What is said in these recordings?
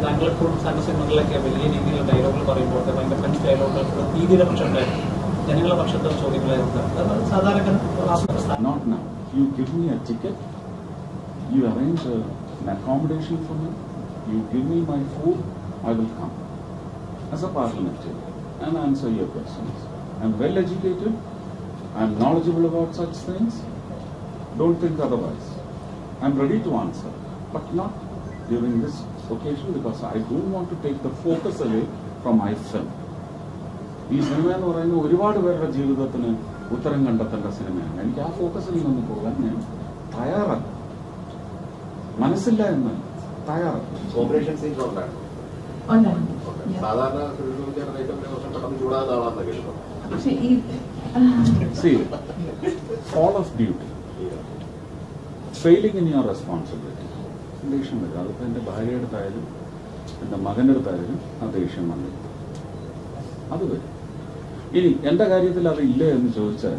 താങ്കൾ എപ്പോഴും സാറിന്റെ സിനിമകളിലൊക്കെ വലിയ രീതിയിലുള്ള ഡയലോഗുകൾ പറയുമ്പോൾ അത് ഭയങ്കര ഫ്രണ്ട്സ് ഡയലോഗുകൾ ഭീതിയുടെ പക്ഷത്തായിരുന്നു ജനങ്ങളുടെ പക്ഷത്തെ ചോദ്യങ്ങളായിരുന്നു അത് സാധാരണ Not now. You give me a ticket, you arrange a, an accommodation for me, you give me my food, I will come. As a parliamentarian and answer your questions. I'm well educated, I'm knowledgeable about such things. Don't think otherwise. I'm ready to answer, but not during this occasion because I don't want to take the focus away from my film. ഈ cinema എന്ന് പറയുന്നത് ഒരുപാട് പേരുടെ ജീവിതത്തിന് ഉത്തരം കണ്ടെത്തേണ്ട സിനിമയാണ് എനിക്ക് ആ ഫോക്കസിൽ നിന്ന് പോകാൻ ഞാൻ തയ്യാറല്ല മനസ്സില്ല എന്ന് തയ്യാറല്ല ഓപ്പറേഷൻ സീൻസ് ഉണ്ടായിരുന്നു ഉണ്ടായിരുന്നു ഉണ്ട്. സാധാരണ സുരക്ഷാ ഏറ്റവും വലിയ പ്രശ്നം പെട്ടെന്ന് ചൂടാകുന്ന ആളാണെന്ന് കേൾക്കുന്നു പക്ഷെ ഈ സി fall of duty failing in your responsibility ദേഷ്യം വരും അതിപ്പോൾ എൻ്റെ ഭാര്യയുടെ അടുത്തായാലും എൻ്റെ മകൻ്റെ അടുത്തായാലും ആ ദേഷ്യം വന്നിരിക്കും അത് വരും ഇനി എൻ്റെ കാര്യത്തിൽ അത് ഇല്ല എന്ന് ചോദിച്ചാൽ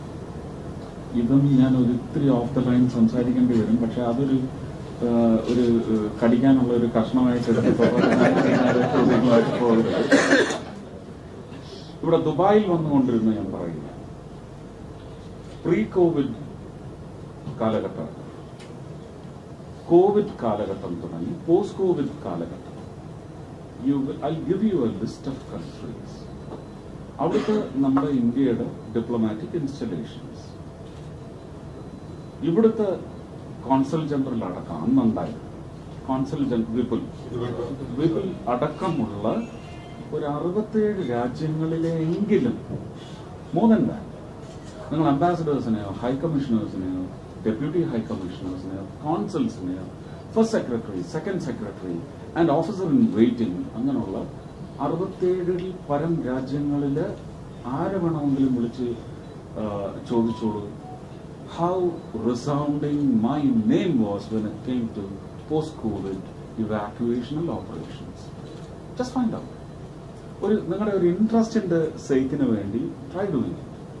ഇതും ഞാൻ ഒരു ഇത്തിരി ഓഫ് ദ ലൈൻ സംസാരിക്കേണ്ടി വരും പക്ഷെ അതൊരു ആ, ഒരു ആ, കടിക്കാനുള്ള ഒരു കഷ്ണമായിട്ട് എടുത്തപ്പോൾ ചോദ്യങ്ങളായിട്ട് പോകരുത് ഇവിടെ ദുബായിൽ വന്നുകൊണ്ടിരുന്ന ഞാൻ പറയുക പ്രീ കോവിഡ് കാലഘട്ടം കോവിഡ് കാലഘട്ടം തുടങ്ങി പോസ്റ്റ് കോവിഡ് കാലഘട്ടം you I give you a list of countries അവിടുത്തെ നമ്മുടെ ഇന്ത്യയുടെ ഡിപ്ലോമാറ്റിക് ഇൻസ്റ്റലേഷൻസ് ഇവിടുത്തെ കോൺസൽ ജനറൽ അടക്കം അന്നുണ്ടായി കോൺസൽ ജനറൽ വിപുൽ വിപുൽ അടക്കമുള്ള ഒരു അറുപത്തേഴ് രാജ്യങ്ങളിലെങ്കിലും മൂന്ന് ദാൻ നിങ്ങൾ അംബാസഡേഴ്സിനെയോ ഹൈ കമ്മീഷണേഴ്സിനെയോ ഡെപ്യൂട്ടി ഹൈ കമ്മീഷണേഴ്സിനെയോ കോൺസൽസിനെയോ first secretary second secretary and officer in waiting അങ്ങനെയുള്ള അറുപത്തേഴിൽ പരം രാജ്യങ്ങളിൽ ആരെ വേണമെങ്കിലും വിളിച്ച് ആ, ചോദിച്ചോളൂ how resounding my name was when it came to post Covid evacuational operations just find out ഒരു നിങ്ങളുടെ ഒരു ഇൻട്രസ്റ്റിന്റെ സേക്കിന് വേണ്ടി ട്രൈ ഡൂയിങ്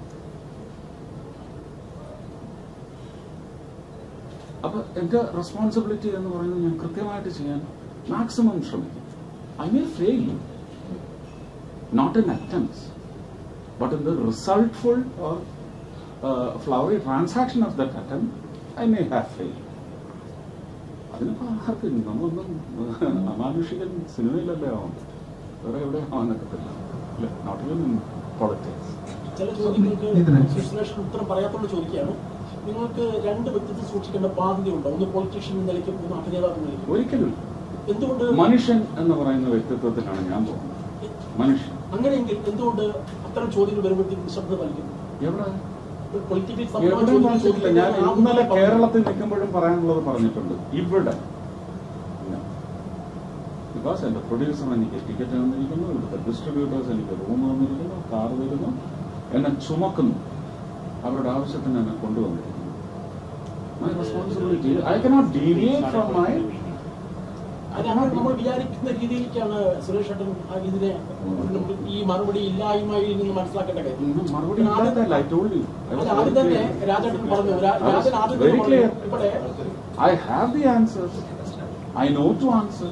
അപ്പൊ എന്റെ റെസ്പോൺസിബിലിറ്റി എന്ന് പറയുന്നത് ഞാൻ കൃത്യമായിട്ട് ചെയ്യാൻ മാക്സിമം ശ്രമിക്കും I may fail not in attempts but in the resultful or flowery transaction of that attempt I may have fail അതിനിപ്പോ ആർക്കും നമ്മളൊന്നും അമാനുഷികൻ സിനിമയിലല്ലേ ആവുന്നത് വേറെ എവിടെ ആവാനൊക്കത്തില്ല അല്ലെ നോട്ട് ഈവൻ ഇൻ പൊളിറ്റിക്സ് ചില ചോദ്യങ്ങൾക്ക് ഇതിന്. സുരേഷൻ ഉത്തരം പറയാത്തോണ്ട് ചോദിക്കുകയാണ് നിങ്ങൾക്ക് രണ്ട് വ്യക്തിത്വം സൂക്ഷിക്കേണ്ട ബാധ്യതയുണ്ടോ ഒന്ന് പൊളിറ്റീഷ്യൻ എന്ന നിലയ്ക്കും ഒന്ന് അഭിനേതാവ് എന്ന നിലയ്ക്കും ഒരിക്കലും എന്തുകൊണ്ട് മനുഷ്യൻ എന്ന് പറയുന്ന വ്യക്തിത്വത്തിലാണ് ഞാൻ പോകുന്നത് മനുഷ്യൻ അങ്ങനെയെങ്കിൽ എന്തുകൊണ്ട് അത്തരം ചോദ്യങ്ങൾ വരുമ്പോഴത്തേക്കും നിശബ്ദ പാലിക്കുന്നു എവിടെ പൊളിറ്റിക്കൽ എവിടെ പറഞ്ഞിട്ടില്ല ഞാൻ ഇന്നലെ കേരളത്തിൽ നിൽക്കുമ്പോഴും പറയാനുള്ളത് പറഞ്ഞിട്ടുണ്ട് ഇവിടെ ബിക്കോസ് എന്റെ പ്രൊഡ്യൂസർ എനിക്ക് ടിക്കറ്റ് തന്നിരിക്കുന്നു ഇവിടുത്തെ ഡിസ്ട്രിബ്യൂട്ടേഴ്സ് എനിക്ക് റൂം തന്നിരിക്കുന്നു കാർ തരുന്നു എന്നെ ചുമക്കുന്നു അവരുടെ ആവശ്യത്തിന് എന്നെ കൊണ്ടുവന്നിരിക്കുന്നു my responsibility I cannot deviate from my അത് അങ്ങനെ നമ്മൾ വിചാരിക്കുന്ന രീതിയിലേക്കാണ് സുരേഷ് ഏട്ടൻ ആ ഇതിനെ ഈ മറുപടി ഇല്ലായ്മയിൽ നിന്ന് മനസ്സിലാക്കേണ്ട കാര്യം മറുപടി ഇല്ലാത്തല്ല ഐ ടോൾഡ് യു അത് ആദ്യം തന്നെ രാജേട്ടൻ പറഞ്ഞു രാ- രാജൻ ആദ്യം Very തന്നെ clear. പറഞ്ഞു ഇവിടെ I have the answers. I know to answer.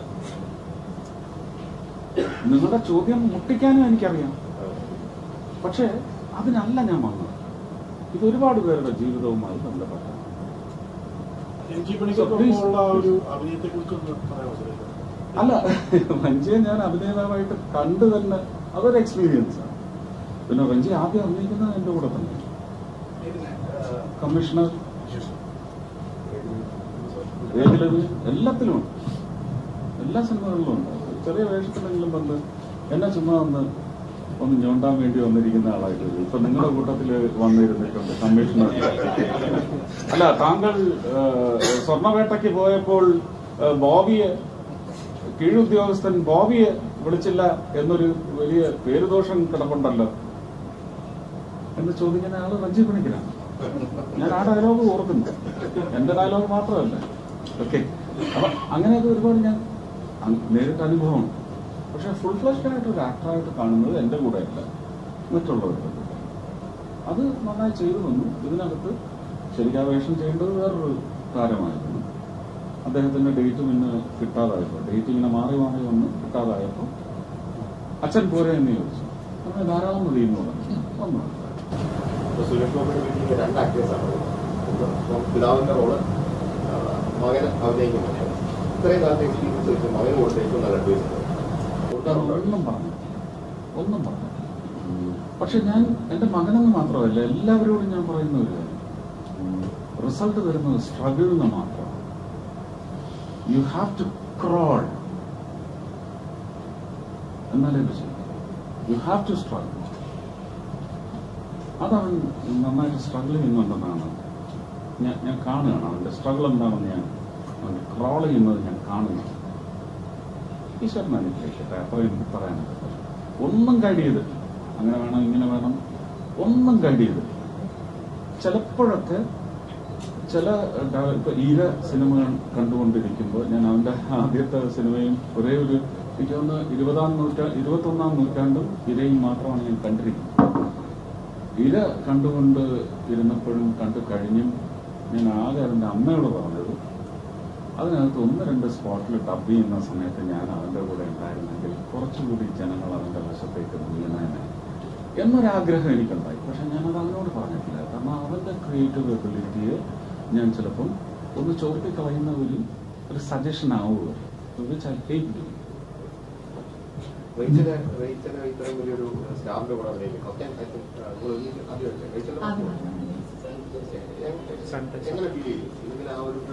നിങ്ങളുടെ ചോദ്യം മുട്ടിക്കാനും എനിക്കറിയാം പക്ഷേ അതിനല്ല ഞാൻ വന്നത് ഇത് ഒരുപാട് പേരുടെ ജീവിതവുമായി ബന്ധപ്പെട്ട രഞ്ജി പണിക്കൊപ്പമുള്ള ഒരു അഭിനയത്തെ കുറിച്ചൊന്ന് പറയാമോ സുരേഷ് അല്ല രഞ്ജിയെ ഞാൻ അഭിനേതാവായിട്ട് കണ്ടു തന്നെ അതൊരു എക്സ്പീരിയൻസ് ആണ് പിന്നെ രഞ്ജി ആദ്യം അഭിനയിക്കുന്നത് എന്റെ കൂടെ തന്നെ കമ്മീഷണർ ഏതിലത് എല്ലാത്തിലും ഉണ്ട് എല്ലാ സിനിമകളിലും ഉണ്ട് ചെറിയ വേഷത്തിലെങ്കിലും വന്ന് എന്നെ ചുമ്മാ ഒന്ന് ഒന്ന് ഞോണ്ടാൻ വേണ്ടി വന്നിരിക്കുന്ന ആളായിട്ട് ഇപ്പൊ നിങ്ങളുടെ കൂട്ടത്തിൽ വന്നിരുന്നിട്ടുണ്ട് കമ്മീഷണർ അല്ല താങ്കൾ ആ, സ്വർണ്ണവേട്ടയ്ക്ക് പോയപ്പോൾ ആ, ബോബിയെ കീഴുദ്യോഗസ്ഥൻ ബോബിയെ വിളിച്ചില്ല എന്നൊരു വലിയ പേരുദോഷം കിടപ്പുണ്ടല്ലോ എന്ന് ചോദിക്കുന്ന ആള് റഞ്ജി പണിക്കലാണ് ഞാൻ ആ ഡയലോഗ് ഓർക്കുന്നു എന്റെ ഡയലോഗ് മാത്രമല്ല ഓക്കെ അപ്പൊ അങ്ങനെയൊക്കെ ഒരുപാട് ഞാൻ അങ് നേരിട്ട് അനുഭവമാണ് പക്ഷെ ഫുൾ ഫ്ലഷ്ഡ് ആയിട്ട് ഒരു ആക്ടറായിട്ട് കാണുന്നത് എന്റെ കൂടെ അല്ല മറ്റുള്ളവരുടെ കൂടെ അത് നന്നായി ചെയ്തു വന്നു ഇതിനകത്ത് ശരിക്കും ആ വേഷം ചെയ്യേണ്ടത് വേറൊരു താരമായിരുന്നു അദ്ദേഹത്തിന്റെ ഡേറ്റ് പിന്നെ കിട്ടാതായപ്പോൾ ഡേറ്റ് ഇങ്ങനെ മാറി മാറി വന്ന് കിട്ടാതായപ്പോൾ അച്ഛൻ പോരെ എന്ന് ചോദിച്ചു അങ്ങനെ ധാരാളം മതി എന്ന് പറഞ്ഞു വന്നു ഇപ്പൊ സുരേഷ് ഗോപിയുടെ വീട്ടിൽ രണ്ട് ആക്ടേഴ്സാണ് ഒന്ന് ഇപ്പം പിതാവിന്റെ റോള് ആ, മകന് അഭിനയിക്കുന്നുണ്ട് ഇത്രയും കാലത്തെ എക്സ്പീരിയൻസ് വെച്ച് മകന് കൊടുത്ത ഏറ്റവും നല്ല അഡ്വൈസ് കൊടുക്കാറുണ്ടോ ഒന്നും പറഞ്ഞു ഒന്നും പറഞ്ഞു പക്ഷെ ഞാൻ എന്റെ മകനെന്ന് മാത്രമല്ല എല്ലാവരോടും ഞാൻ പറയുന്ന ഒരു കാര്യം റിസൾട്ട് വരുന്നത് സ്ട്രഗിൾ എന്ന് മാത്രമാണ് യു ഹാവ് ടു ക്രോൾ എന്നാലേ വിജയം യു ഹാവ് ടു സ്ട്രഗിൾ അതവൻ നന്നായിട്ട് സ്ട്രഗിൾ ചെയ്യുന്നുണ്ടെന്നാണ് ഞാൻ ഞാൻ കാണുകയാണ് അവന്റെ സ്ട്രഗിൾ എന്താണെന്ന് ഞാൻ അവൻ ക്രോൾ ചെയ്യുന്നത് ഞാൻ കാണുന്നു ഈശ്വരൻ അനുഗ്രഹിക്കട്ടെ അത്രയും എനിക്ക് പറയാനൊക്കെ ഒന്നും ഗൈഡ് ചെയ്തിട്ടില്ല അങ്ങനെ വേണം ഇങ്ങനെ വേണം ഒന്നും ഗൈഡ് ചെയ്തിട്ടില്ല ചിലപ്പോഴൊക്കെ ചില ഡ- ഇപ്പൊ ഈര സിനിമകൾ കണ്ടുകൊണ്ടിരിക്കുമ്പോൾ ഞാൻ അവന്റെ ആദ്യത്തെ സിനിമയും ഒരേ ഒരു എനിക്ക് തോന്നുന്നു ഇരുപതാം നൂറ്റാ ഇരുപത്തൊന്നാം നൂറ്റാണ്ടും ഇരയും മാത്രമാണ് ഞാൻ കണ്ടിരിക്കുന്നത് ഇര കണ്ടുകൊണ്ട് ഇരുന്നപ്പോഴും കണ്ടു കഴിഞ്ഞും ഞാൻ ആകെ അതിന്റെ അമ്മയോട് പറഞ്ഞത് അതിനകത്ത് ഒന്ന് രണ്ട് സ്പോട്ടിൽ ഡബ് ചെയ്യുന്ന സമയത്ത് ഞാൻ അവന്റെ കൂടെ ഉണ്ടായിരുന്നെങ്കിൽ കുറച്ചുകൂടി ജനങ്ങൾ അവന്റെ വശത്തേക്ക് വീണേനെ എന്നൊരാഗ്രഹം എനിക്കുണ്ടായി പക്ഷെ ഞാനത് അവനോട് പറഞ്ഞിട്ടില്ല കാരണം അവന്റെ ക്രിയേറ്റീവ് എബിലിറ്റിയെ ഞാൻ ചിലപ്പം ഒന്ന് ചോർത്തിക്കളയുന്ന ഒരു ഒരു സജഷൻ ആവുക which I hate do Rachel Rachel ഇത്രയും വലിയൊരു സ്റ്റാറിന്റെ കൂടെ അഭിനയിക്കും ഒക്കെ I think, ആ, നിങ്ങൾ ആദ്യമല്ലേ? റേച്ചല് എങ്ങനെ ഫീൽ ചെയ്തു ഇതിൽ ആ ഒരു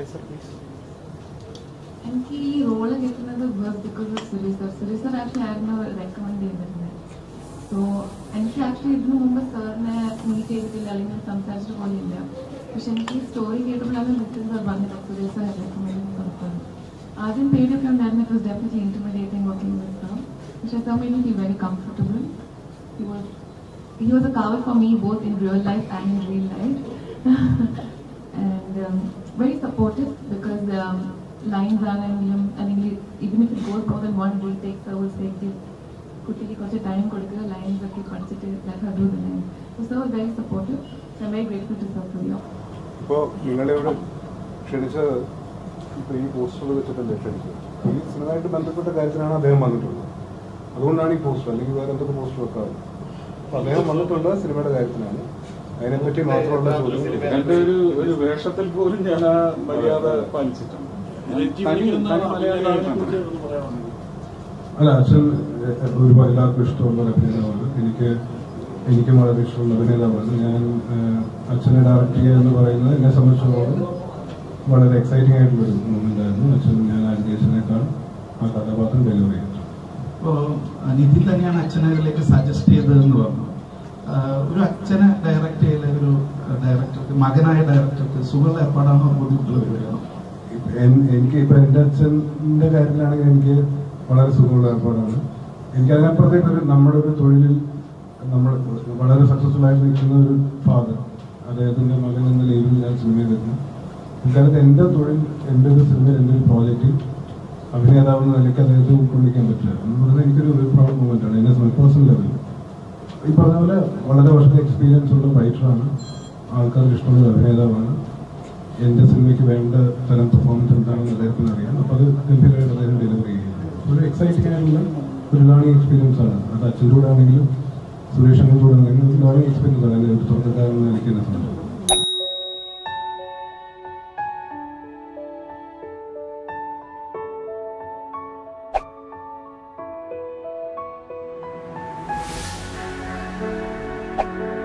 എനിക്ക് ഈ റോള് കിട്ടുന്നത് word because of Suresh sir Suresh sir actually ആയിരുന്നു റെക്കമെൻഡ് ചെയ്തിരുന്നത് സോ എനിക്ക് ആക്ച്വലി ഇതിനു മുമ്പ് സാറിനെ മീറ്റ് ചെയ്തിട്ടില്ല അല്ലെങ്കിൽ സംസാരിച്ചിട്ട് പോലില്ല പക്ഷെ എനിക്ക് ഈ സ്റ്റോറി കേട്ടപ്പോഴാണ് നിതിൻ സർ പറഞ്ഞത് സുരേഷ് സർ റെക്കമെൻഡ് സംസാരം ആദ്യം പേടിയൊക്കെ ഉണ്ടായിരുന്നു it was definitely intimidating working with sir പക്ഷെ sir made me very comfortable he was he was a cover for me both in real life and in real life. and um, very supportive because um, lines are in him, I mean, even if it goes more than one day, takes I will say, give കുട്ടിക്ക് കുറച്ച് time കൊടുക്കുക lines ഒക്കെ പഠിച്ചിട്ട് let her do the lines. So sir was very supportive. So I'm very grateful to sir for you. ഇപ്പോൾ നിങ്ങളിവിടെ ക്ഷണിച്ചത് ഇപ്പോൾ ഈ പോസ്റ്റർ വെച്ചിട്ടല്ലേ ക്ഷണിച്ചത് ഈ സിനിമയായിട്ട് ബന്ധപ്പെട്ട കാര്യത്തിനാണ് അദ്ദേഹം വന്നിട്ടുള്ളത് അതുകൊണ്ടാണ് ഈ പോസ്റ്റർ അല്ലെങ്കിൽ വേറെ എന്തൊക്കെ പോസ്റ്റർ വെക്കാറ് അപ്പോൾ അദ്ദേഹം വന്നിട്ടുള്ളത് സിനിമയുടെ കാര്യത്തിനാണ് അതിനെപ്പറ്റി മാത്രമുള്ള ചോദ്യം എന്റെ ഒരു ഒരു വേഷത്തിൽ പോലും ഞാൻ ആ മര്യാദ പാലിച്ചിട്ടുണ്ട് രഞ്ജി തനി- വിളിക്കുന്ന തനി അഭിനേതാവിനെ മലയാളിയാണ്. കുറിച്ച് ഒന്ന് പറയാനുള്ളത് അല്ല അച്ഛൻ എ- ഒരുപാട് എല്ലാവർക്കും ഇഷ്ടമുള്ള ഒരു അഭിനേതാവാണ് എനിക്ക് എനിക്കും വളരെ ഇഷ്ടമുള്ള അഭിനേതാവാണ് ഞാൻ ഏഹ്, അച്ഛനെ ഡയറക്റ്റ് ചെയ്യുക എന്ന് പറയുന്നത് എന്നെ സംബന്ധിച്ചിടത്തോളം വളരെ എക്സൈറ്റിംഗ് ആയിട്ടുള്ള ഒരു മൂമെന്റ് ആയിരുന്നു അച്ഛൻ ഞാൻ ആഗ്രഹിച്ചതിനേക്കാൾ ആ കഥാപാത്രം ഡെലിവറി ചെയ്തു ഇപ്പോൾ നിതിൻ തന്നെയാണ് അച്ഛനെ ഇതിലേക്ക് സജസ്റ്റ് ചെയ്തതെന്ന് പറഞ്ഞു ആ, ഒരു അച്ഛനെ ഡയറക്റ്റ് ചെയ്ത ഒരു ഡയറക്ടർക്ക് മകനായ ഡയറക്ടർക്ക് സുഖമുള്ള ഏർപ്പാടാണോ ബുദ്ധിമുട്ടുള്ള പരിപാടിയാണോ ഇപ്പ- എൻ- എനിക്ക് ഇപ്പൊ എന്റെ അച്ഛന്റെ കാര്യത്തിലാണെങ്കിൽ എനിക്ക് വളരെ സുഖമുള്ള ഏർപ്പാടാണ് എനിക്ക് അതിനപ്പുറത്തേക്ക് ഒരു നമ്മുടെ ഒരു തൊഴിലിൽ നമ്മൾ വളരെ സക്സസ്ഫുൾ ആയിട്ട് നിൽക്കുന്ന ഒരു ഫാദർ അദ്ദേഹത്തിന്റെ മകൻ എന്ന ലേബിൽ ഞാൻ സിനിമയിൽ വരുന്നു ഇക്കാലത്ത് എന്റെ തൊഴിൽ എന്റെ ഒരു സിനിമയിൽ എന്റെ ഒരു പ്രോജക്റ്റിൽ അഭിനേതാവ് എന്ന നിലയ്ക്ക് അദ്ദേഹത്തെ ഉൾക്കൊള്ളിക്കാൻ പറ്റില്ല എന്ന് പറയുന്നത് എനിക്കൊരു ഒരു പ്രൗഡ് മൂമെന്റ് ആണ് എന്നെ പേഴ്സണൽ ലെവലിൽ ഈ പറഞ്ഞ പോലെ വളരെ വർഷത്തെ എക്സ്പീരിയൻസ് ഉള്ള റൈറ്ററാണ് ആൾക്കാർക്ക് ഇഷ്ടമുള്ള ഒരു അഭിനേതാവാണ് എന്റെ സിനിമയ്ക്ക് വേണ്ട തരം പെർഫോമൻസ് എന്താണെന്ന് അദ്ദേഹത്തിന് അറിയാം അപ്പൊ അത് ഗംഭീരമായിട്ട് അദ്ദേഹം ഡെലിവറി ചെയ്യുന്നത് ഒരു എക്സൈറ്റിംഗ് ആയിട്ടുള്ള ഒരു ലേണിംഗ് എക്സ്പീരിയൻസ് ആണ് അത് അച്ഛൻ്റെ കൂടെ ആണെങ്കിലും സുരേഷിന്റെ കൂടെ ആണെങ്കിലും ഒരു ലേണിംഗ് എക്സ്പീരിയൻസ് ആണ് എന്നെ ഒരു തുടക്കക്കാരൻ എന്ന നിലയ്ക്ക് എന്നെ സംബന്ധിച്ചത് Thank